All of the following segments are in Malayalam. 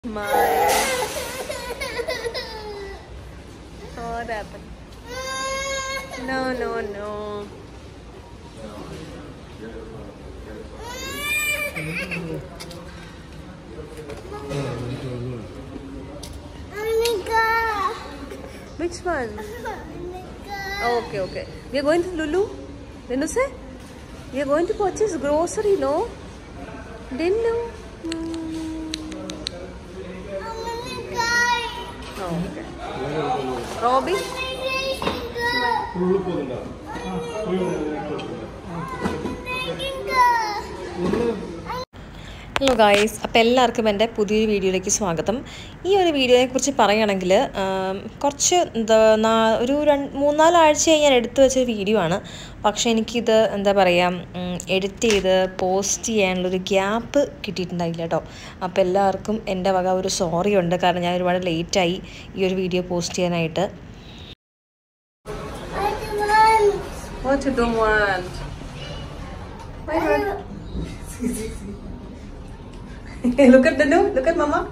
Smile. What happened? No, no, no. Which one? Oh, okay, okay. We are going to Lulu. Didn't you say? We are going to purchase grocery, no? Didn't you? Hmm. Oh, okay. Robbie? Hello guys അപ്പോൾ എല്ലാവർക്കും എൻ്റെ പുതിയൊരു വീഡിയോയിലേക്ക് സ്വാഗതം ഈ ഒരു വീഡിയോയെ കുറിച്ച് പറയുകയാണെങ്കിൽ ആം, കുറച്ച് എന്താ നാ- ഒരു രണ്ട് മൂന്നാലാഴ്ചയായി ഞാൻ എടുത്തു വെച്ച വീഡിയോ ആണ് പക്ഷേ എനിക്കിത് എന്താ പറയുക എഡിറ്റ് ചെയ്ത് പോസ്റ്റ് ചെയ്യാനുള്ളൊരു ഗ്യാപ്പ് കിട്ടിയിട്ടുണ്ടായില്ല കേട്ടോ അപ്പോൾ എല്ലാവർക്കും എൻ്റെ വക ഒരു സോറി ഉണ്ട് കാരണം ഞാൻ ഒരുപാട് ലേറ്റായി ഈ ഒരു വീഡിയോ പോസ്റ്റ് ചെയ്യാനായിട്ട് What you don't want? look at Danu. Look at Mama.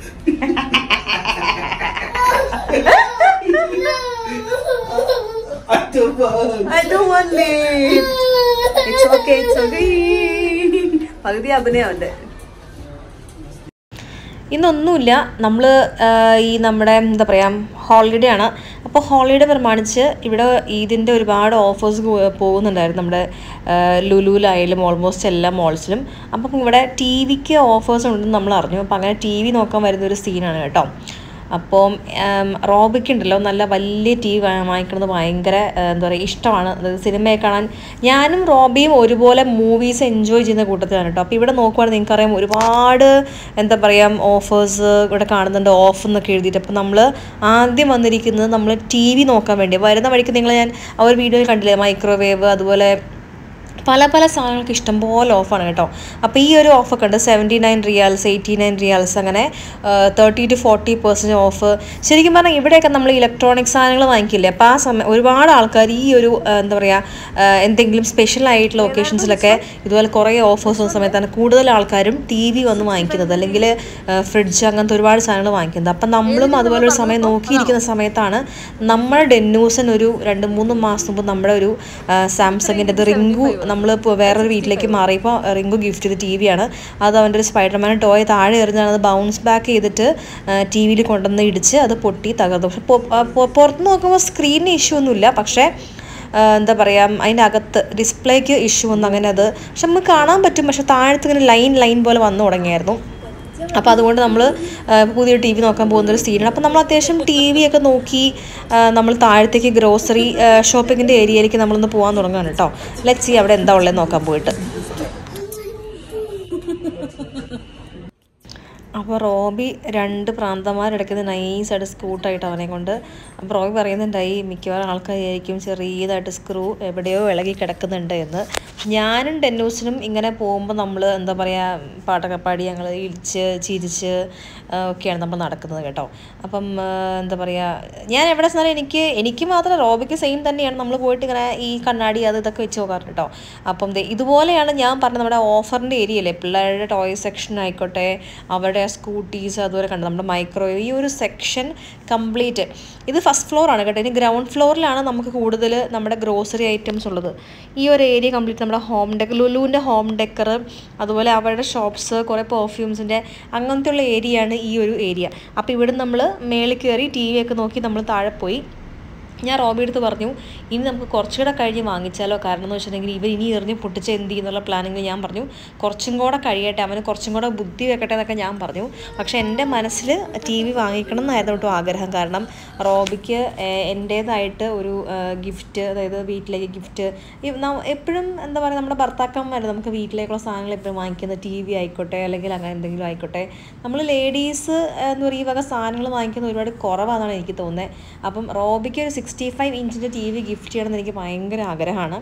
I don't want it. It's okay. It's okay. പകുതി അഭിനയമുണ്ട് ഇന്നൊന്നുമില്ല നമ്മൾ ഈ നമ്മുടെ എന്താ പറയുക ഹോളിഡേ ആണ് അപ്പോൾ ഹോളിഡേ പ്രമാണിച്ച് ഇവിടെ ഇതിൻ്റെ ഒരുപാട് ഓഫേഴ്സ് പോകുന്നുണ്ടായിരുന്നു നമ്മുടെ ആ, ലുലുവിലായാലും ഓൾമോസ്റ്റ് എല്ലാ മോൾസിലും അപ്പം ഇവിടെ ടി വിക്ക് ഓഫേഴ്സ് ഉണ്ടെന്ന് നമ്മൾ അറിഞ്ഞു അപ്പം അങ്ങനെ ടി വി നോക്കാൻ വരുന്ന ഒരു സീനാണ് കേട്ടോ അപ്പം റോബിക്ക് ഉണ്ടല്ലോ നല്ല വലിയ ടി വി വാങ്ങിക്കണത് ഭയങ്കര ആ, എന്താ പറയുക ഇഷ്ടമാണ് അതായത് സിനിമയെ കാണാൻ ഞാനും റോബിയും ഒരുപോലെ മൂവീസ് എൻജോയ് ചെയ്യുന്ന കൂട്ടത്തിലാണ് കേട്ടോ അപ്പോൾ ഇവിടെ നോക്കുവാണെങ്കിൽ നിങ്ങൾക്കറിയാം ഒരുപാട് എന്താ പറയുക ഓഫേഴ്സ് ഇവിടെ കാണുന്നുണ്ട് ഓഫ് എന്നൊക്കെ എഴുതിയിട്ട് അപ്പോൾ നമ്മൾ ആദ്യം വന്നിരിക്കുന്നത് നമ്മൾ ടി വി നോക്കാൻ വേണ്ടി വരുന്ന വഴിക്ക് നിങ്ങൾ ഞാൻ ആ ഒരു വീഡിയോയിൽ കണ്ടില്ലേ മൈക്രോവേവ് അതുപോലെ പല പല സാധനങ്ങൾക്ക് ഇഷ്ടംപോലെ ഓഫാണ് കേട്ടോ അപ്പോൾ ഈ ഒരു ഓഫൊക്കെ ഉണ്ട് seventy nine riyals eighty nine riyals അങ്ങനെ thirty two forty percent off ശരിക്കും പറഞ്ഞാൽ ഇവിടെയൊക്കെ നമ്മൾ ഇലക്ട്രോണിക് സാധനങ്ങൾ വാങ്ങിക്കില്ലേ അപ്പോൾ ആ സമയം ഒരുപാട് ആൾക്കാർ ഈ ഒരു ആ, എന്താ പറയുക ആ, എന്തെങ്കിലും സ്പെഷ്യൽ ആയിട്ടുള്ള ഒക്കേഷൻസിലൊക്കെ ഇതുപോലെ കുറേ ഓഫേഴ്സ് വന്ന സമയത്താണ് കൂടുതൽ ആൾക്കാരും ടി വി വന്ന് വാങ്ങിക്കുന്നത് അല്ലെങ്കിൽ ഫ്രിഡ്ജ് അങ്ങനത്തെ ഒരുപാട് സാധനങ്ങൾ വാങ്ങിക്കുന്നത് അപ്പം നമ്മളും അതുപോലെ ഒരു സമയം നോക്കിയിരിക്കുന്ന സമയത്താണ് നമ്മുടെ ഡെന്നൂസൻ ഒരു രണ്ട് മൂന്ന് മാസം മുമ്പ് നമ്മുടെ ഒരു സാംസങ്ങിൻ്റെ അത് റിങ്കു നമ്മളിപ്പോൾ വേറൊരു വീട്ടിലേക്ക് മാറിയപ്പോൾ റിങ്കു ഗിഫ്റ്റ് ചെയ്ത ടി വിയാണ് അത് അവൻ്റെ ഒരു സ്പൈഡർമാൻ ടോയ് താഴെ എറിഞ്ഞാണ് അത് ബൗൺസ് ബാക്ക് ചെയ്തിട്ട് ടി വിയിൽ കൊണ്ടുവന്ന് ഇടിച്ച് അത് പൊട്ടി തകർന്നു പക്ഷെ പൊ- ആ, പൊ- പുറത്ത് നോക്കുമ്പോൾ സ്ക്രീനിന് ഇഷ്യൂ ഒന്നുമില്ല പക്ഷേ ആ, എന്താ പറയുക അതിൻ്റെ അകത്ത് ഡിസ്പ്ലേക്ക് ഇഷ്യൂ ഒന്നും അങ്ങനെ അത് പക്ഷെ നമുക്ക് കാണാൻ പറ്റും പക്ഷെ താഴത്ത് ഇങ്ങനെ ലൈൻ ലൈൻ പോലെ വന്നു തുടങ്ങിയായിരുന്നു അപ്പോൾ അതുകൊണ്ട് നമ്മൾ പുതിയ ടി വി നോക്കാൻ പോകുന്ന ഒരു സീനാണ് അപ്പോൾ നമ്മൾ അത്യാവശ്യം ടി വി ഒക്കെ നോക്കി ആ, നമ്മൾ താഴത്തേക്ക് ഗ്രോസറി ഷോപ്പിങ്ങിൻ്റെ ഏരിയയിലേക്ക് നമ്മളൊന്ന് പോകാൻ തുടങ്ങുകയാണ് കേട്ടോ ലെറ്റ് സി അവിടെ എന്താ ഉള്ളത് നോക്കാൻ പോയിട്ട് അപ്പോൾ റോബി രണ്ട് പ്രാന്തന്മാരെടുക്കുന്നത് നൈസായിട്ട് സ്കൂട്ടായിട്ട് അവനെ കൊണ്ട് അപ്പോൾ റോബി പറയുന്നുണ്ടായി മിക്കവാറും ആൾക്കാരായിരിക്കും ചെറിയതായിട്ട് സ്ക്രൂ എവിടെയോ ഇളകി കിടക്കുന്നുണ്ട് എന്ന് ഞാനും ഡെന്നൂസിനും ഇങ്ങനെ പോകുമ്പോൾ നമ്മൾ എന്താ പറയുക പാട്ടൊക്കെ പാടി ഞങ്ങൾ ഇടിച്ച് ചിരിച്ച് ആ, ഒക്കെയാണ് നമ്മൾ നടക്കുന്നത് കേട്ടോ അപ്പം ആ, എന്താ പറയുക ഞാൻ എവിടെ ചെന്നാലും എനിക്ക് എനിക്ക് മാത്രം റോബിക്ക് സെയിം തന്നെയാണ് നമ്മൾ പോയിട്ട് ഇങ്ങനെ ഈ കണ്ണാടി അത് ഇതൊക്കെ വെച്ച് നോക്കാറുണ്ട് കേട്ടോ അപ്പം ദേ ഇതുപോലെയാണ് ഞാൻ പറഞ്ഞത് നമ്മുടെ ഓഫറിൻ്റെ ഏരിയ അല്ലേ പിള്ളേരുടെ ടോയ് സെക്ഷൻ ആയിക്കോട്ടെ അവരുടെ സ്കൂട്ടീസ് അതുപോലെ കണ്ടത് നമ്മുടെ മൈക്രോവേവ് ഈ ഒരു സെക്ഷൻ കംപ്ലീറ്റ് ഇത് ഫസ്റ്റ് ഫ്ലോർ ആണ് കേട്ടോ ഇനി ഗ്രൗണ്ട് ഫ്ലോറിലാണ് നമുക്ക് കൂടുതൽ നമ്മുടെ ഗ്രോസറി ഐറ്റംസ് ഉള്ളത് ഈ ഒരു ഏരിയ കംപ്ലീറ്റ് നമ്മുടെ ഹോം ഡെക്കർ ലുലുവിൻ്റെ ഹോം ഡെക്കർ അതുപോലെ അവരുടെ ഷോപ്സ് കുറേ പെർഫ്യൂംസിൻ്റെ അങ്ങനത്തെ ഉള്ള ഏരിയയാണ് ഈ ഒരു ഏരിയ അപ്പോൾ ഇവിടെ നമ്മൾ മേളിൽ കയറി ടി വി ഒക്കെ നോക്കി നമ്മൾ താഴെ പോയി ഞാൻ റോബി എടുത്ത് പറഞ്ഞു ഇനി നമുക്ക് കുറച്ചുകൂടെ കഴിഞ്ഞ് വാങ്ങിച്ചാലോ കാരണം എന്ന് വെച്ചിട്ടുണ്ടെങ്കിൽ ഇവർ ഇനി എറിഞ്ഞ് പൊട്ടിച്ച് എന്ത് ചെയ്യുന്നുള്ള പ്ലാനിങ് ഞാൻ പറഞ്ഞു കുറച്ചും കൂടെ കഴിയട്ടെ അവന് കുറച്ചും കൂടെ ബുദ്ധി വെക്കട്ടെ എന്നൊക്കെ ഞാൻ പറഞ്ഞു പക്ഷേ എൻ്റെ മനസ്സിൽ ടി വി വാങ്ങിക്കണം എന്നായിരുന്നു കേട്ടോ ആഗ്രഹം കാരണം റോബിക്ക് ഏഹ്, എൻ്റേതായിട്ട് ഒരു ഗിഫ്റ്റ് അതായത് വീട്ടിലേക്ക് ഗിഫ്റ്റ് എപ്പോഴും എന്താ പറയുക നമ്മുടെ ഭർത്താക്കന്മാർ നമുക്ക് വീട്ടിലേക്കുള്ള സാധനങ്ങൾ എപ്പോഴും വാങ്ങിക്കുന്നത് ടി വി ആയിക്കോട്ടെ അല്ലെങ്കിൽ അങ്ങനെ എന്തെങ്കിലും ആയിക്കോട്ടെ നമ്മൾ ലേഡീസ് എന്ന് പറയുക ഈ വക സാധനങ്ങൾ വാങ്ങിക്കുന്ന ഒരുപാട് കുറവാണെന്നാണ് എനിക്ക് തോന്നുന്നത് അപ്പം റോബിക്ക് ഒരു സിക്സ്റ്റി ഫൈവ് ഇഞ്ചിൻ്റെ ടി വി ഗിഫ്റ്റ് ചെയ്യണമെന്ന് എനിക്ക് ഭയങ്കര ആഗ്രഹമാണ്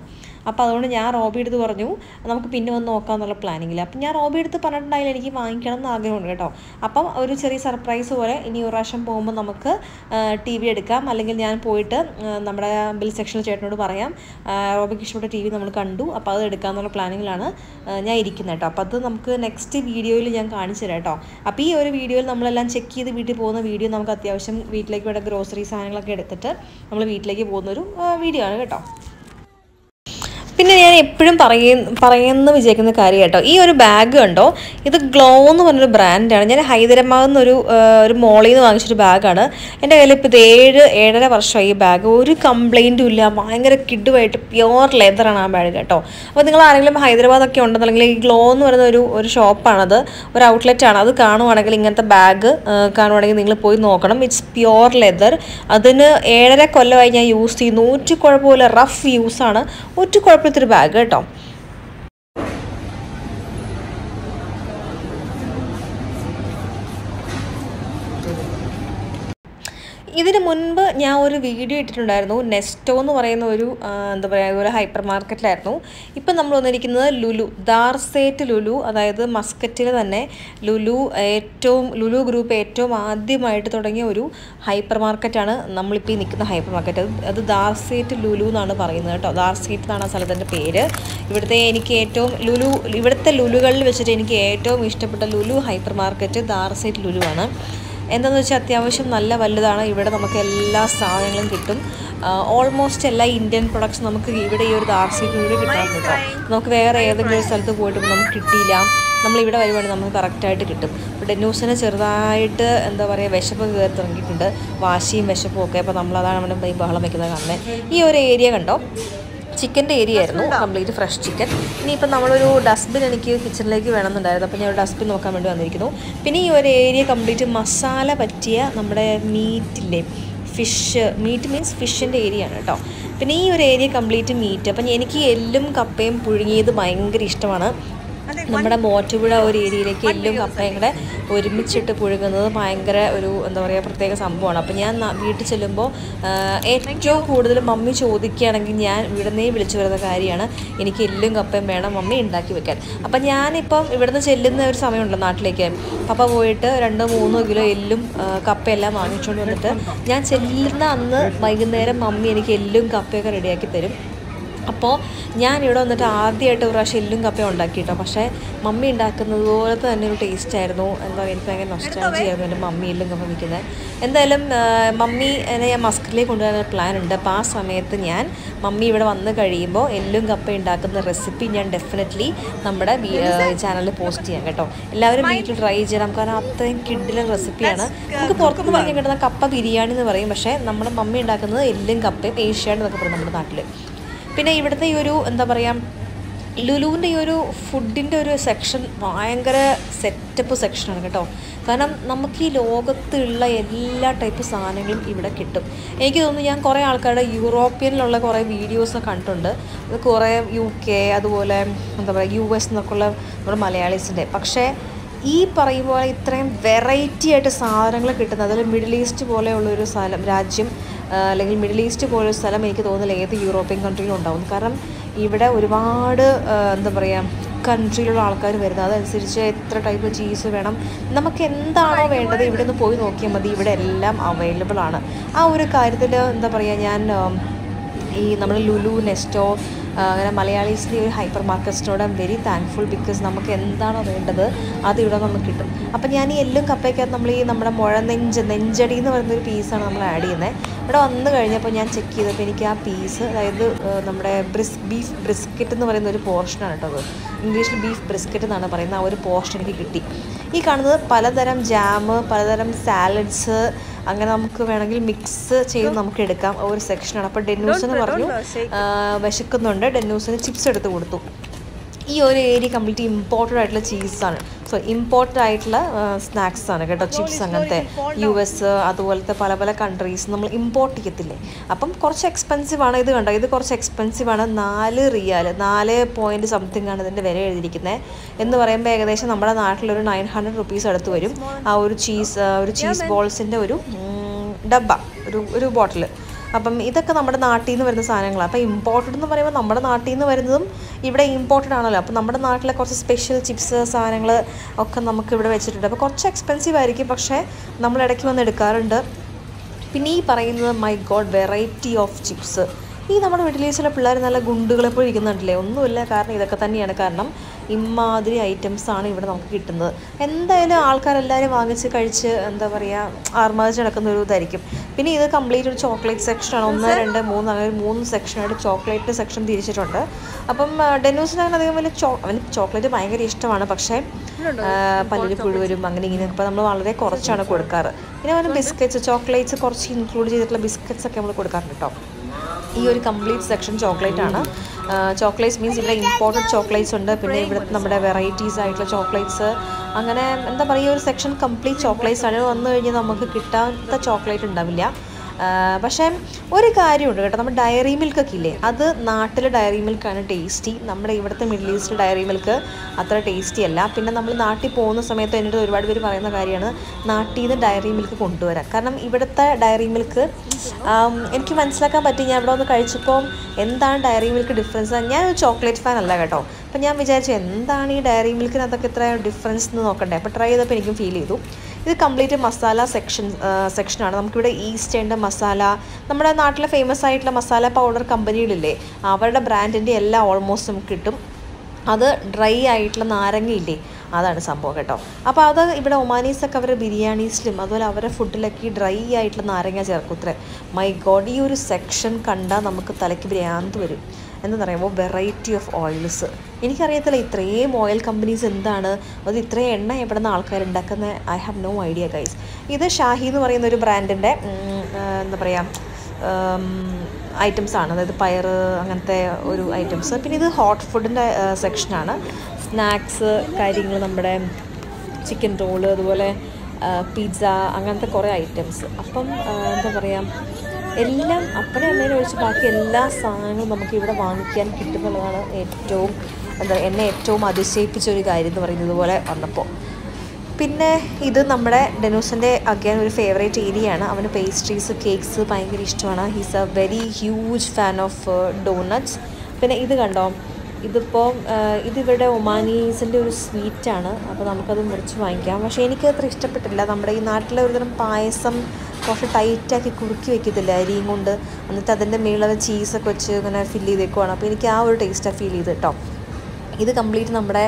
അപ്പോൾ അതുകൊണ്ട് ഞാൻ റോബി എടുത്ത് പറഞ്ഞു നമുക്ക് പിന്നെ വന്ന് നോക്കാമെന്നുള്ള പ്ലാനിങ്ങിൽ അപ്പം ഞാൻ റോബി എടുത്ത് പറഞ്ഞിട്ടുണ്ടായില്ല എനിക്ക് വാങ്ങിക്കണം എന്ന് ആഗ്രഹമുണ്ട് കേട്ടോ അപ്പം ഒരു ചെറിയ സർപ്രൈസ് പോലെ ഇനി ഒരു പ്രാവശ്യം പോകുമ്പോൾ നമുക്ക് ടി വി എടുക്കാം അല്ലെങ്കിൽ ഞാൻ പോയിട്ട് ആ, നമ്മുടെ ബിൽ സെക്ഷനിൽ ചേട്ടനോട് പറയാം ആ, റോബിക്ക് ഇഷ്ടപ്പെട്ട ടി വി നമ്മൾ കണ്ടു അപ്പോൾ അത് എടുക്കാമെന്നുള്ള പ്ലാനിങ്ങിലാണ് ആ, ഞാൻ ഇരിക്കുന്നത് കേട്ടോ അപ്പോൾ അത് നമുക്ക് നെക്സ്റ്റ് വീഡിയോയിൽ ഞാൻ കാണിച്ചു തരാം കേട്ടോ അപ്പോൾ ഈ ഒരു വീഡിയോയിൽ നമ്മളെല്ലാം ചെക്ക് ചെയ്ത് വീട്ടിൽ പോകുന്ന വീഡിയോ നമുക്ക് അത്യാവശ്യം വീട്ടിലേക്ക് വേണ്ട ഗ്രോസറി സാധനങ്ങളൊക്കെ എടുത്തിട്ട് നമ്മൾ വീട്ടിലേക്ക് പോകുന്നൊരു ആ, വീഡിയോ ആണ് കേട്ടോ പിന്നെ ഞാൻ എപ്പോഴും പറയുന്ന പറയുന്ന വിചാരിക്കുന്ന കാര്യം കേട്ടോ ഈ ഒരു ബാഗ് കണ്ടോ ഇത് ഗ്ലോ എന്ന് പറഞ്ഞൊരു ബ്രാൻഡാണ് ഞാൻ ഹൈദരാബാദിൽ നിന്ന് ഒരു ആ, ഒരു മോളിൽ നിന്ന് വാങ്ങിച്ചൊരു ബാഗാണ് എൻ്റെ കയ്യിൽ ഇപ്പോൾ ഇത് ഏഴ് ഏഴര വർഷമായി ഈ ബാഗ് ഒരു കംപ്ലൈൻറ്റും ഇല്ല ഭയങ്കര കിഡുമായിട്ട് പ്യുവർ ലെതറാണ് ആ ബാഗ് കേട്ടോ അപ്പോൾ നിങ്ങൾ ആരെങ്കിലും ഹൈദരാബാദൊക്കെ ഉണ്ടെന്നുണ്ടെങ്കിൽ ഈ ഗ്ലോ എന്ന് പറയുന്ന ഒരു ഒരു ഷോപ്പാണത് ഒരു ഔട്ട്ലെറ്റ് ആണ് അത് കാണുവാണെങ്കിൽ ഇങ്ങനത്തെ ബാഗ് കാണുവാണെങ്കിൽ നിങ്ങൾ പോയി നോക്കണം ഇറ്റ്സ് പ്യുവർ ലെതർ അതിന് ഏഴര കൊല്ലമായി ഞാൻ യൂസ് ചെയ്യുന്നു ഒരു കുഴപ്പമില്ല റഫ് യൂസാണ് ഒരു കുഴപ്പമില്ലാത്തൊരു ബാഗ് കേട്ടോ ഇതിന് മുൻപ് ഞാൻ ഒരു വീഡിയോ ഇട്ടിട്ടുണ്ടായിരുന്നു നെസ്റ്റോ എന്ന് പറയുന്ന ഒരു ആ, എന്താ പറയുക ഒരു ഹൈപ്പർ മാർക്കറ്റിലായിരുന്നു ഇപ്പം നമ്മൾ വന്നിരിക്കുന്നത് ലുലു ദാർസേറ്റ് ലുലു അതായത് മസ്കറ്റിൽ തന്നെ ലുലു ഏറ്റവും ലുലു ഗ്രൂപ്പ് ഏറ്റവും ആദ്യമായിട്ട് തുടങ്ങിയ ഒരു ഹൈപ്പർ മാർക്കറ്റാണ് നമ്മളിപ്പോൾ ഈ നിൽക്കുന്ന ഹൈപ്പർ മാർക്കറ്റ് അത് അത് ദാർസേറ്റ് ലുലു എന്നാണ് പറയുന്നത് കേട്ടോ ദാർസേറ്റ് എന്നാണ് ആ സ്ഥലത്തിൻ്റെ പേര് ഇവിടുത്തെ എനിക്ക് ഏറ്റവും ലുലു ഇവിടുത്തെ ലുലുകളിൽ വെച്ചിട്ട് എനിക്ക് ഏറ്റവും ഇഷ്ടപ്പെട്ട ലുലു ഹൈപ്പർ മാർക്കറ്റ് ദാർസേറ്റ് ലുലു ആണ് എന്താണെന്ന് വെച്ചാൽ അത്യാവശ്യം നല്ല വലുതാണ് ഇവിടെ നമുക്ക് എല്ലാ സാധനങ്ങളും കിട്ടും ഓൾമോസ്റ്റ് എല്ലാ ഇന്ത്യൻ പ്രൊഡക്ട്സ് നമുക്ക് ഇവിടെ ഈ ഒരു ദാർസിലൂടെ കിട്ടാറുണ്ട് കേട്ടോ നമുക്ക് വേറെ ഏതെങ്കിലും ഒരു സ്ഥലത്ത് പോയിട്ട് നമുക്ക് കിട്ടിയില്ല നമ്മൾ ഇവിടെ വരുവാണെങ്കിൽ നമുക്ക് കറക്റ്റായിട്ട് കിട്ടും ഇപ്പോൾ ഡെന്നൂസിന് ചെറുതായിട്ട് എന്താ പറയുക വിശപ്പ് കയറി തുടങ്ങിയിട്ടുണ്ട് വാശിയും വിശപ്പും ഒക്കെ അപ്പോൾ നമ്മളതാണ് അവിടെ ഈ ബഹളം വെക്കുന്നത് കാണുന്നത് ഈ ഒരു ഏരിയ കണ്ടോ ചിക്കൻ്റെ ഏരിയ ആയിരുന്നു കംപ്ലീറ്റ് ഫ്രഷ് ചിക്കൻ ഇനിയിപ്പം നമ്മളൊരു ഡസ്റ്റ്ബിൻ എനിക്ക് കിച്ചണിലേക്ക് വേണമെന്നുണ്ടായിരുന്നു അപ്പോൾ ഞാൻ ഒരു ഡസ്റ്റ്ബിൻ നോക്കാൻ വേണ്ടി വന്നിരിക്കുന്നു പിന്നെ ഈ ഒരു ഏരിയ കംപ്ലീറ്റ് മസാല പറ്റിയ നമ്മുടെ മീറ്റില്ലേ ഫിഷ് മീറ്റ് മീൻസ് ഫിഷിൻ്റെ ഏരിയ ആണ് കേട്ടോ പിന്നെ ഈ ഒരു ഏരിയ കംപ്ലീറ്റ് മീറ്റ് അപ്പം എനിക്ക് എല്ലും കപ്പയും പുഴുങ്ങിയത് ഭയങ്കര ഇഷ്ടമാണ് നമ്മുടെ മോറ്റുപുഴ ഒരു ഏരിയയിലേക്ക് എല്ലും കപ്പയും കൂടെ ഒരുമിച്ചിട്ട് പുഴുങ്ങുന്നത് ഭയങ്കര ഒരു എന്താ പറയുക പ്രത്യേക സംഭവമാണ് അപ്പോൾ ഞാൻ ന- വീട്ടിൽ ചെല്ലുമ്പോൾ ആ, ഏറ്റവും കൂടുതൽ മമ്മി ചോദിക്കുകയാണെങ്കിൽ ഞാൻ ഇവിടുന്നേ വിളിച്ചു വരുന്ന കാര്യമാണ് എനിക്ക് എല്ലും കപ്പയും വേണം മമ്മി ഉണ്ടാക്കി വെക്കാൻ അപ്പം ഞാനിപ്പം ഇവിടുന്ന് ചെല്ലുന്ന ഒരു സമയമുണ്ടല്ലോ നാട്ടിലേക്ക് പപ്പ പോയിട്ട് രണ്ട് മൂന്നോ കിലോ എല്ലും ആ, കപ്പയെല്ലാം വാങ്ങിച്ചുകൊണ്ട് വന്നിട്ട് ഞാൻ ചെല്ലുന്ന അന്ന് വൈകുന്നേരം മമ്മി എനിക്ക് എല്ലും കപ്പയൊക്കെ റെഡിയാക്കി തരും അപ്പോൾ ഞാൻ ഇവിടെ വന്നിട്ട് ആദ്യമായിട്ട് ഒരു പ്രാവശ്യം എല്ലും കപ്പയും ഉണ്ടാക്കിയിട്ടോ പക്ഷേ മമ്മി ഉണ്ടാക്കുന്നത് പോലത്തെ തന്നെ ഒരു ടേസ്റ്റ് ആയിരുന്നു എന്താ പറയുക എനിക്ക് ഭയങ്കര നൊസ്റ്റാൾജി ആയിരുന്നു എൻ്റെ മമ്മി എല്ലും കപ്പ വയ്ക്കുന്നത് എന്തായാലും ആ, മമ്മി എന്നെ ഞാൻ മസ്കറ്റിലേക്ക് കൊണ്ടുവരാൻ ഒരു പ്ലാൻ ഉണ്ട് അപ്പോൾ ആ സമയത്ത് ഞാൻ മമ്മി ഇവിടെ വന്ന് കഴിയുമ്പോൾ എല്ലും കപ്പ ഉണ്ടാക്കുന്ന റെസിപ്പി ഞാൻ ഡെഫിനറ്റ്ലി നമ്മുടെ ചാനലിൽ പോസ്റ്റ് ചെയ്യാം കേട്ടോ എല്ലാവരും വീട്ടിൽ ട്രൈ ചെയ്യണം കാരണം അത്രയും കിഡിലെ റെസിപ്പിയാണ് നമുക്ക് പുറത്തുനിന്ന് വാങ്ങി കിട്ടുന്ന കപ്പ ബിരിയാണി എന്ന് പറയും പക്ഷേ നമ്മുടെ മമ്മി ഉണ്ടാക്കുന്നത് എല്ലും കപ്പയും ഏഷ്യാഡ് എന്നൊക്കെ പറയും നമ്മുടെ നാട്ടിൽ പിന്നെ ഇവിടുത്തെ ഈ ഒരു എന്താ പറയുക ലുലുവിൻ്റെ ഈ ഒരു ഫുഡിൻ്റെ ഒരു സെക്ഷൻ ഭയങ്കര സെറ്റപ്പ് സെക്ഷനാണ് കേട്ടോ കാരണം നമുക്ക് ഈ ലോകത്തുള്ള എല്ലാ ടൈപ്പ് സാധനങ്ങളും ഇവിടെ കിട്ടും എനിക്ക് തോന്നുന്നു ഞാൻ കുറേ ആൾക്കാരുടെ യൂറോപ്യനിലുള്ള കുറേ വീഡിയോസ് കണ്ടിട്ടുണ്ട് അത് കുറേ യു കെ അതുപോലെ എന്താ പറയുക യു എസ് എന്നൊക്കെയുള്ള നമ്മുടെ മലയാളീസിൻ്റെ പക്ഷേ ഈ പറയും പോലെ ഇത്രയും വെറൈറ്റി ആയിട്ട് സാധനങ്ങൾ കിട്ടുന്നത് അതിൽ മിഡിൽ ഈസ്റ്റ് പോലെയുള്ള ഒരു സ്ഥലം രാജ്യം ആ, അല്ലെങ്കിൽ മിഡിൽ ഈസ്റ്റ് പോലൊരു സ്ഥലം എനിക്ക് തോന്നുന്നില്ല ഏത് യൂറോപ്യൻ കൺട്രിയിലും ഉണ്ടാവും കാരണം ഇവിടെ ഒരുപാട് ആ, എന്താ പറയുക കൺട്രിയിലുള്ള ആൾക്കാർ വരുന്നത് അതനുസരിച്ച് എത്ര ടൈപ്പ് ചീസ് വേണം നമുക്ക് എന്താണോ വേണ്ടത് ഇവിടെ നിന്ന് പോയി നോക്കിയാൽ മതി ഇവിടെ എല്ലാം അവൈലബിൾ ആണ് ആ ഒരു കാര്യത്തിൽ എന്താ പറയുക ഞാൻ ഉം, ഈ നമ്മുടെ ലുലു നെസ്റ്റോ ആ, അങ്ങനെ മലയാളീസിൻ്റെ ഒരു ഹൈപ്പർ മാർക്കറ്റ്സിനോട് ഐം വെരി താങ്ക്ഫുൾ ബിക്കോസ് നമുക്ക് എന്താണോ വേണ്ടത് അത് ഇവിടെ നമുക്ക് കിട്ടും അപ്പം ഞാൻ ഈ എല്ലും കപ്പയ്ക്കകത്ത് നമ്മൾ ഈ നമ്മുടെ മുഴ നെഞ്ച് നെഞ്ചടി എന്ന് പറയുന്ന ഒരു പീസാണ് നമ്മൾ ആഡ് ചെയ്യുന്നത് ഇവിടെ വന്നു കഴിഞ്ഞപ്പോൾ ഞാൻ ചെക്ക് ചെയ്തപ്പോൾ എനിക്ക് ആ പീസ് അതായത് ആ, നമ്മുടെ ബ്രിസ് ബീഫ് ബ്രിസ്ക്കറ്റ് എന്ന് പറയുന്ന ഒരു പോർഷനാണ് കേട്ടോ അത് ഇംഗ്ലീഷിൽ ബീഫ് ബ്രിസ്ക്കറ്റ് എന്നാണ് പറയുന്നത് ആ ഒരു പോർഷൻ എനിക്ക് കിട്ടി ഈ കാണുന്നത് പലതരം ജാം പലതരം സാലഡ്സ് അങ്ങനെ നമുക്ക് വേണമെങ്കിൽ മിക്സ് ചെയ്ത് നമുക്ക് എടുക്കാം ആ ഒരു സെക്ഷനാണ് അപ്പോൾ ഡെന്നൂസിന് പറഞ്ഞു ആ, വിശക്കുന്നുണ്ട് ഡെന്നൂസിന് ചിപ്സ് എടുത്ത് കൊടുത്തു ഈ ഒരു ഏരിയ കംപ്ലീറ്റ് ഇമ്പോർട്ടഡ് ആയിട്ടുള്ള ചീസാണ് സോ ഇമ്പോർട്ടഡ് ആയിട്ടുള്ള സ്നാക്സ് ആണ് കേട്ടോ ചിപ്സ് അങ്ങനത്തെ യു എസ് അതുപോലത്തെ പല പല കൺട്രീസ് നമ്മൾ ഇമ്പോർട്ട് ചെയ്യത്തില്ലേ അപ്പം കുറച്ച് എക്സ്പെൻസീവ് ആണ് ഇത് കണ്ടോ ഇത് കുറച്ച് എക്സ്പെൻസീവ് ആണ് നാല് റിയാൽ നാല് പോയിൻറ്റ് സംതിങ് ആണ് ഇതിൻ്റെ വില എഴുതിയിരിക്കുന്നത് എന്ന് പറയുമ്പോൾ ഏകദേശം നമ്മുടെ നാട്ടിലൊരു നയൻ ഹൺഡ്രഡ് റുപ്പീസ് അടുത്ത് വരും ആ ഒരു ചീസ് ഒരു ചീസ് ബോൾസിൻ്റെ ഒരു ഉം, ഡബ്ബ ഒരു ഒരു ബോട്ടിൽ അപ്പം ഇതൊക്കെ നമ്മുടെ നാട്ടിൽ നിന്ന് വരുന്ന സാധനങ്ങളാണ് അപ്പോൾ ഇമ്പോർട്ടഡ് എന്ന് പറയുമ്പോൾ നമ്മുടെ നാട്ടിൽ നിന്ന് വരുന്നതും ഇവിടെ ഇമ്പോർട്ടഡ് ആണല്ലോ അപ്പോൾ നമ്മുടെ നാട്ടിലെ കുറച്ച് സ്പെഷ്യൽ ചിപ്സ് സാധനങ്ങൾ ഒക്കെ നമുക്ക് ഇവിടെ വെച്ചിട്ടുണ്ട് അപ്പോൾ കുറച്ച് എക്സ്പെൻസീവ് ആയിരിക്കും പക്ഷേ നമ്മൾ ഇടയ്ക്ക് വന്ന് എടുക്കാറുണ്ട് പിന്നെ ഈ പറയുന്നത് my god variety of chips ഈ നമ്മുടെ മിഡിൽ ഈസ്റ്റിലെ പിള്ളേർ നല്ല ഗുണ്ടുകളെ പോലെ ഇരിക്കുന്നുണ്ടല്ലേ ഒന്നുമില്ല കാരണം ഇതൊക്കെ തന്നെയാണ് കാരണം ഇമാതിരി ഐറ്റംസ് ആണ് ഇവിടെ നമുക്ക് കിട്ടുന്നത് എന്തായാലും ആൾക്കാരെല്ലാവരും വാങ്ങിച്ച് കഴിച്ച് എന്താ പറയുക ആർമാദിച്ച് നടക്കുന്ന ഒരു ഇതായിരിക്കും പിന്നെ ഇത് കംപ്ലീറ്റ് ഒരു ചോക്ലേറ്റ് സെക്ഷനാണ് ഒന്ന് രണ്ട് മൂന്ന് അങ്ങനെ ഒരു മൂന്ന് സെക്ഷനായിട്ട് ചോക്ലേറ്റ് സെക്ഷൻ തിരിച്ചിട്ടുണ്ട് അപ്പം ഡെന്നൂസിന് അങ്ങനെ അധികം വലിയ ചോ അവന് ചോക്ലേറ്റ് ഭയങ്കര ഇഷ്ടമാണ് പക്ഷേ പല്ലിൽ പുഴുവരും അങ്ങനെ ഇങ്ങനെ ഇപ്പോൾ നമ്മൾ വളരെ കുറച്ചാണ് കൊടുക്കാറ് പിന്നെ അവന് ബിസ്ക്കറ്റ്സ് ചോക്ലേറ്റ്സ് കുറച്ച് ഇൻക്ലൂഡ് ചെയ്തിട്ടുള്ള ബിസ്ക്കറ്റ്സ് ഒക്കെ നമ്മൾ കൊടുക്കാറുണ്ട് കേട്ടോ ഈ ഒരു കംപ്ലീറ്റ് സെക്ഷൻ ചോക്ലേറ്റ് ആണ് ചോക്ലേറ്റ്സ് മീൻസ് ഇവിടെ ഇമ്പോർട്ടഡ് ചോക്ലേറ്റ്സ് ഉണ്ട് പിന്നെ ഇവിടെ നമ്മുടെ വെറൈറ്റീസ് ആയിട്ടുള്ള ചോക്ലേറ്റ്സ് അങ്ങനെ എന്താ പറയുക ഒരു സെക്ഷൻ കംപ്ലീറ്റ് ചോക്ലേറ്റ്സ് ആണ് വന്നു കഴിഞ്ഞാൽ നമുക്ക് കിട്ടാത്ത ചോക്ലേറ്റ് ഉണ്ടാവില്ല പക്ഷേ ഒരു കാര്യമുണ്ട് കേട്ടോ നമ്മുടെ ഡയറി മിൽക്കൊക്കെ ഇല്ലേ അത് നാട്ടിലെ ഡയറി മിൽക്കാണ് ടേസ്റ്റി നമ്മുടെ ഇവിടുത്തെ മിഡിൽ ഈസ്റ്റ് ഡയറി മിൽക്ക് അത്ര ടേസ്റ്റി അല്ല പിന്നെ നമ്മൾ നാട്ടിൽ പോകുന്ന സമയത്ത് എന്നിട്ട് ഒരുപാട് പേര് പറയുന്ന കാര്യമാണ് നാട്ടിൽ നിന്ന് ഡയറി മിൽക്ക് കൊണ്ടുവരാം കാരണം ഇവിടുത്തെ ഡയറി മിൽക്ക് എനിക്ക് മനസ്സിലാക്കാൻ പറ്റി ഞാൻ ഇവിടെ ഒന്ന് കഴിച്ചപ്പോൾ എന്താണ് ഡയറി മിൽക്ക് ഡിഫറൻസ് ഞാൻ ഒരു ചോക്ലേറ്റ് ഫാൻ അല്ല കേട്ടോ അപ്പം ഞാൻ വിചാരിച്ചു എന്താണ് ഈ ഡയറി മിൽക്കിനകത്തൊക്കെ ഇത്ര ഡിഫറൻസ് എന്ന് നോക്കണ്ടേ അപ്പോൾ ട്രൈ ചെയ്തപ്പോൾ എനിക്കും ഫീൽ ചെയ്തു ഇത് കംപ്ലീറ്റ് മസാല സെക്ഷൻ സെക്ഷനാണ് നമുക്കിവിടെ ഈസ്റ്റ് എൻഡ് മസാല നമ്മുടെ നാട്ടിലെ ഫേമസ് ആയിട്ടുള്ള മസാല പൗഡർ കമ്പനികളില്ലേ അവരുടെ ബ്രാൻഡിൻ്റെ എല്ലാം ഓൾമോസ്റ്റ് നമുക്ക് കിട്ടും അത് ഡ്രൈ ആയിട്ടുള്ള നാരങ്ങയില്ലേ അതാണ് സംഭവം കേട്ടോ അപ്പോൾ അത് ഇവിടെ ഒമാനീസൊക്കെ അവരുടെ ബിരിയാണീസിലും അതുപോലെ അവരുടെ ഫുഡിലൊക്കെ ഡ്രൈ ആയിട്ടുള്ള നാരങ്ങ ചേർക്കുത്രേ മൈ ഗോഡ് ഈ ഒരു സെക്ഷൻ കണ്ടാൽ നമുക്ക് തലയ്ക്ക് ഭ്രാന്ത് വരും എന്താ പറയുമ്പോൾ വെറൈറ്റി ഓഫ് ഓയിൽസ് എനിക്കറിയത്തില്ല ഇത്രയും ഓയിൽ കമ്പനീസ് എന്താണ് അത് ഇത്രയും എണ്ണ എവിടെ നിന്ന് ആൾക്കാരുണ്ടാക്കുന്ന I have no idea guys ഇത് ഷാഹി എന്ന് പറയുന്ന ഒരു ബ്രാൻഡിൻ്റെ എന്താ പറയുക ഐറ്റംസ് ആണ് അതായത് പയർ അങ്ങനത്തെ ഒരു ഐറ്റംസ് പിന്നെ ഇത് ഹോട്ട് ഫുഡിൻ്റെ സെക്ഷനാണ് സ്നാക്സ് കാര്യങ്ങൾ നമ്മുടെ ചിക്കൻ റോള് അതുപോലെ പിസ്സ അങ്ങനത്തെ കുറേ ഐറ്റംസ് അപ്പം എന്താ പറയുക എല്ലാം അപ്പനെ അമ്മേനെ ഒഴിച്ച് ബാക്കി എല്ലാ സാധനങ്ങളും നമുക്ക് ഇവിടെ വാങ്ങിക്കാൻ കിട്ടുന്നുള്ളതാണ് ഏറ്റവും എന്താ എന്നെ ഏറ്റവും അതിശയിപ്പിച്ച ഒരു കാര്യം എന്ന് പറയുന്നത് പോലെ വന്നപ്പോൾ പിന്നെ ഇത് നമ്മുടെ ഡെനൂസിൻ്റെ അഗൈൻ ഒരു ഫേവറേറ്റ് ഏരിയ ആണ് അവന് പേസ്ട്രീസ് കേക്ക്സ് ഭയങ്കര ഇഷ്ടമാണ് he's a very huge fan of donuts പിന്നെ ഇത് കണ്ടോ ഇതിപ്പോൾ ഇതിവിടെ ഒമാനീസിൻ്റെ ഒരു സ്വീറ്റാണ് അപ്പോൾ നമുക്കത് മുറിച്ച് വാങ്ങിക്കാം പക്ഷേ എനിക്ക് അത്ര ഇഷ്ടപ്പെട്ടില്ല നമ്മുടെ ഈ നാട്ടിലെ ഒരുതരം പായസം കുറച്ച് ടൈറ്റാക്കി കുറുക്കി വെക്കത്തില്ല അരിയും കൊണ്ട് എന്നിട്ട് അതിൻ്റെ മേളിൽ ചീസൊക്കെ വെച്ച് ഇങ്ങനെ ഫില്ല് ചെയ്തേക്കുവാണ് അപ്പോൾ എനിക്ക് ആ ഒരു ടേസ്റ്റാണ് ഫീൽ ചെയ്ത് കേട്ടോ ഇത് കംപ്ലീറ്റ് നമ്മുടെ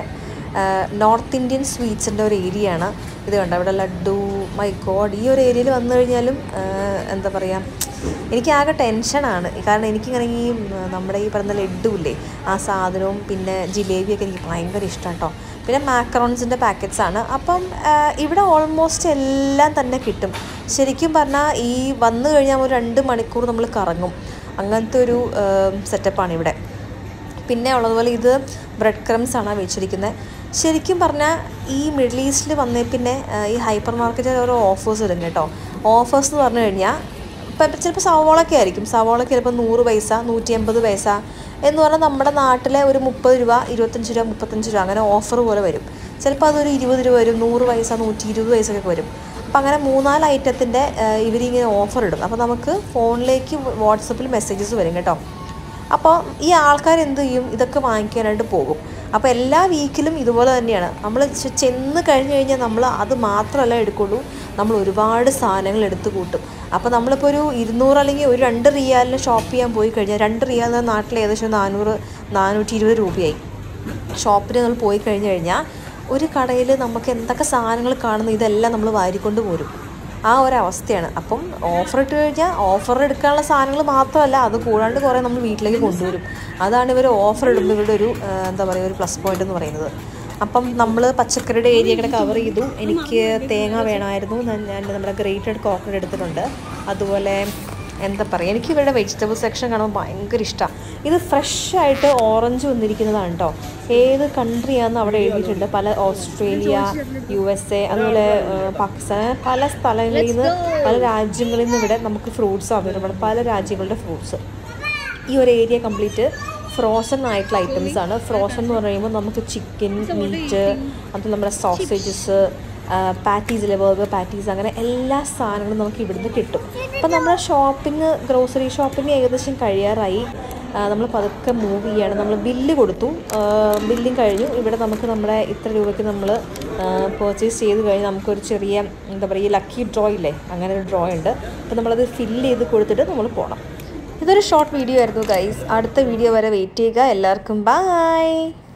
നോർത്ത് ഇന്ത്യൻ സ്വീറ്റ്സിൻ്റെ ഒരു ഏരിയ ആണ് ഇത് കണ്ടോ ഇവിടെ ലഡു മൈ ഗോഡ് ഈ ഒരു ഏരിയയിൽ വന്നു കഴിഞ്ഞാലും എന്താ പറയുക എനിക്ക് ആകെ ടെൻഷനാണ് കാരണം എനിക്കിങ്ങനെ ഈ നമ്മുടെ ഈ പറയുന്ന ലഡു ഇല്ലേ ആ സാധനവും പിന്നെ ജിലേബിയൊക്കെ എനിക്ക് ഭയങ്കര ഇഷ്ടമാണ് കേട്ടോ പിന്നെ മാക്കറോൺസിൻ്റെ പാക്കറ്റ്സ് ആണ് അപ്പം ഇവിടെ ഓൾമോസ്റ്റ് എല്ലാം തന്നെ കിട്ടും ശരിക്കും പറഞ്ഞാൽ ഈ വന്നു കഴിഞ്ഞാൽ ഒരു രണ്ട് മണിക്കൂർ നമ്മൾ കറങ്ങും അങ്ങനത്തെ ഒരു സെറ്റപ്പാണ് ഇവിടെ പിന്നെ ഉള്ളതുപോലെ ഇത് ബ്രെഡ് ക്രംസ് ആണ് വെച്ചിരിക്കുന്നത് ശരിക്കും പറഞ്ഞാൽ ഈ മിഡിൽ ഈസ്റ്റിൽ വന്നേ പിന്നെ ഈ ഹൈപ്പർ മാർക്കറ്റിൽ ഓരോ ഓഫേഴ്സ് ഇടും കേട്ടോ ഓഫേഴ്സ് എന്ന് പറഞ്ഞു കഴിഞ്ഞാൽ ഇപ്പം ചിലപ്പോൾ സവോളൊക്കെ ആയിരിക്കും സവോളയ്ക്ക് ചിലപ്പോൾ നൂറ് പൈസ നൂറ്റി എൺപത് പൈസ എന്ന് പറഞ്ഞാൽ നമ്മുടെ നാട്ടിലെ ഒരു മുപ്പത് രൂപ ഇരുപത്തഞ്ച് രൂപ മുപ്പത്തഞ്ച് രൂപ അങ്ങനെ ഓഫർ പോലെ വരും ചിലപ്പോൾ അതൊരു ഇരുപത് രൂപ വരും നൂറ് പൈസ നൂറ്റി ഇരുപത് പൈസയൊക്കെ വരും അപ്പം അങ്ങനെ മൂന്നാല് ഐറ്റത്തിൻ്റെ ഇവരിങ്ങനെ ഓഫർ ഇടും അപ്പോൾ നമുക്ക് ഫോണിലേക്ക് വാട്സപ്പിൽ മെസ്സേജസ് വരും കേട്ടോ അപ്പോൾ ഈ ആൾക്കാർ എന്ത് ചെയ്യും ഇതൊക്കെ വാങ്ങിക്കാനായിട്ട് പോകും അപ്പോൾ എല്ലാ വീക്കിലും ഇതുപോലെ തന്നെയാണ് നമ്മൾ ചെന്ന് കഴിഞ്ഞ് കഴിഞ്ഞാൽ നമ്മൾ അത് മാത്രമല്ല എടുക്കുള്ളൂ നമ്മൾ ഒരുപാട് സാധനങ്ങൾ എടുത്ത് കൂട്ടും അപ്പോൾ നമ്മളിപ്പോൾ ഒരു ഇരുന്നൂറ് അല്ലെങ്കിൽ ഒരു രണ്ട് റിയാലിന് ഷോപ്പ് ചെയ്യാൻ പോയി കഴിഞ്ഞാൽ രണ്ട് റിയാൽ നാട്ടിൽ ഏകദേശം നാനൂറ് നാനൂറ്റി ഇരുപത് രൂപയായി ഷോപ്പിൽ നമ്മൾ പോയി കഴിഞ്ഞ് കഴിഞ്ഞാൽ ഒരു കടയിൽ നമുക്ക് എന്തൊക്കെ സാധനങ്ങൾ കാണുന്നു ഇതെല്ലാം നമ്മൾ വാരിക്കൊണ്ട് പോരും ആ ഒരു അവസ്ഥയാണ് അപ്പം ഓഫർ ഇട്ട് കഴിഞ്ഞാൽ ഓഫർ എടുക്കാനുള്ള സാധനങ്ങൾ മാത്രമല്ല അത് കൂടാണ്ട് കുറേ നമ്മൾ വീട്ടിലേക്ക് കൊണ്ടുവരും അതാണ് ഇവർ ഓഫർ ഇടുമ്പോൾ ഇവരുടെ ഒരു എന്താ പറയുക ഒരു പ്ലസ് പോയിന്റ് എന്ന് പറയുന്നത് അപ്പം നമ്മൾ പച്ചക്കറിയുടെ ഏരിയ കൂടെ കവർ ചെയ്തു എനിക്ക് തേങ്ങ വേണമായിരുന്നു ഞാൻ നമ്മുടെ ഗ്രേറ്റഡ് കോക്കനട്ട് എടുത്തിട്ടുണ്ട് അതുപോലെ എന്താ പറയുക എനിക്ക് ഇവരുടെ വെജിറ്റബിൾ സെക്ഷൻ കാണുമ്പോൾ ഭയങ്കര ഇഷ്ടമാണ് ഇത് ഫ്രഷ് ആയിട്ട് ഓറഞ്ച് വന്നിരിക്കുന്നതാണ് കേട്ടോ ഏത് കൺട്രിയാണെന്ന് അവിടെ എഴുതിയിട്ടുണ്ട് പല ഓസ്ട്രേലിയ യു എസ് എ അതുപോലെ പാകിസ്ഥാൻ പല സ്ഥലങ്ങളിൽ നിന്ന് പല രാജ്യങ്ങളിൽ നിന്ന് ഇവിടെ നമുക്ക് ഫ്രൂട്ട്സ് അവൈലബിൾ പല രാജ്യങ്ങളുടെ ഫ്രൂട്ട്സ് ഈ ഒരു ഏരിയ കംപ്ലീറ്റ് ഫ്രോസൺ ആയിട്ടുള്ള ഐറ്റംസ് ആണ് ഫ്രോസൺ എന്ന് പറയുമ്പോൾ നമുക്ക് ചിക്കൻ മീറ്റ് അത് നമ്മുടെ സോസേജസ് പാറ്റീസിലെ ബർഗർ പാറ്റീസ് അങ്ങനെ എല്ലാ സാധനങ്ങളും നമുക്ക് ഇവിടുന്ന് കിട്ടും അപ്പം നമ്മുടെ ഷോപ്പിംഗ് ഗ്രോസറി ഷോപ്പിംഗ് ഏകദേശം കഴിയാറായി നമ്മൾ പതുക്കെ മൂവ് ചെയ്യാണ് നമ്മൾ ബില്ല് കൊടുത്തു ബില്ലും കഴിഞ്ഞു ഇവിടെ നമുക്ക് നമ്മുടെ ഇത്ര രൂപയ്ക്ക് നമ്മൾ പർച്ചേസ് ചെയ്ത് കഴിഞ്ഞ് നമുക്കൊരു ചെറിയ എന്താ പറയുക ഈ ലക്കി ഡ്രോ ഇല്ലേ അങ്ങനെ ഒരു ഡ്രോ ഉണ്ട് അപ്പോൾ നമ്മളത് ഫില്ല് ചെയ്ത് കൊടുത്തിട്ട് നമ്മൾ പോകണം ഇതൊരു ഷോർട്ട് വീഡിയോ ആയിരുന്നു ഗൈസ് അടുത്ത വീഡിയോ വരെ വെയിറ്റ് ചെയ്യുക എല്ലാവർക്കും ബൈ